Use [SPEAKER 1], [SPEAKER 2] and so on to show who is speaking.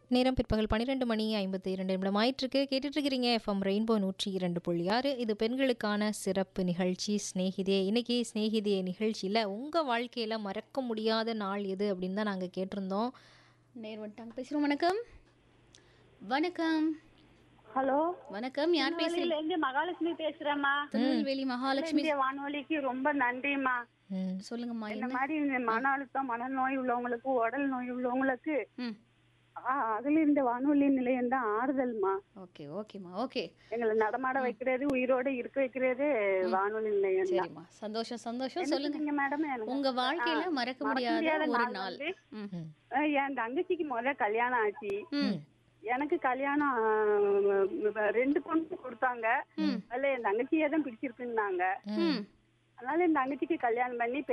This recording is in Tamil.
[SPEAKER 1] நேரம் பிற்பகல் பன்னிரெண்டு மணி ஐம்பத்தி இரண்டு நிமிடம் ஆயிட்டிருக்கு கேட்டுட்டு இருக்கிறீங்க எஃப்எம் ரெயின்போ நூற்றி இரண்டு புள்ளி ஆறு இது பெண்களுக்கான சிறப்பு நிகழ்ச்சி ஸ்நேகிதே இன்னைக்கு ஸ்நேகிதே நிகழ்ச்சியில் உங்கள் வாழ்க்கையில் மறக்க முடியாத நாள் எது அப்படின்னு தான் நாங்கள் கேட்டிருந்தோம்
[SPEAKER 2] நேர் வந்துட்டாங்க பேசுகிறோம் வணக்கம் வணக்கம்
[SPEAKER 3] ஹலோ
[SPEAKER 2] வணக்கம் யார் பேசுறீங்க
[SPEAKER 3] இருந்து மகாலட்சுமி பேசுறேம்மா
[SPEAKER 2] திருநெல்வேலி மகாலட்சுமி
[SPEAKER 3] இந்திய வானொலிக்கு ரொம்ப நன்றிம்மா
[SPEAKER 1] ம்
[SPEAKER 2] சொல்லுங்கம்மா
[SPEAKER 3] இந்த
[SPEAKER 2] என்ன
[SPEAKER 3] மாதிரி இந்த மன அழுத்தம் மனநோய் உள்ளவங்களுக்கு உடல் நோய் உள்ளவங்களுக்கு
[SPEAKER 2] ம்
[SPEAKER 3] ஆ, அகில இந்த வானொலி நிலையம் தான் ஆறுதல்மா
[SPEAKER 2] ஓகே ஓகேம்மா ஓகே
[SPEAKER 3] எங்களை நடமாட வைக்கிறது உயிரோட இருக்க வைக்கிறது வானொலி நிலையம் தான்
[SPEAKER 2] சரிம்மா சந்தோஷம் சந்தோஷம் சொல்லுங்க
[SPEAKER 3] சொல்லுங்க மேடம் எனக்கு
[SPEAKER 2] உங்க வாழ்க்கையில
[SPEAKER 3] ஆ,
[SPEAKER 2] மறக்க
[SPEAKER 3] மறக்க
[SPEAKER 2] முடியாத
[SPEAKER 3] முடியாத
[SPEAKER 2] ஒரு
[SPEAKER 3] நாள்
[SPEAKER 2] நாள்
[SPEAKER 3] வந்து,
[SPEAKER 2] ம்
[SPEAKER 1] ம்
[SPEAKER 3] அஹ், என் தங்கச்சிக்கு முதல்ல கல்யாணம் ஆச்சு
[SPEAKER 2] ம்
[SPEAKER 3] எனக்கு கல்யாணம் ஆ, ரெண்டு பொண்ணு கொடுத்தாங்க அதுல என் தங்கச்சியே தான் பிடிச்சிருக்குன்னாங்க
[SPEAKER 2] ம்
[SPEAKER 3] அதனால என் தங்கச்சிக்கு கல்யாணம் பண்ணி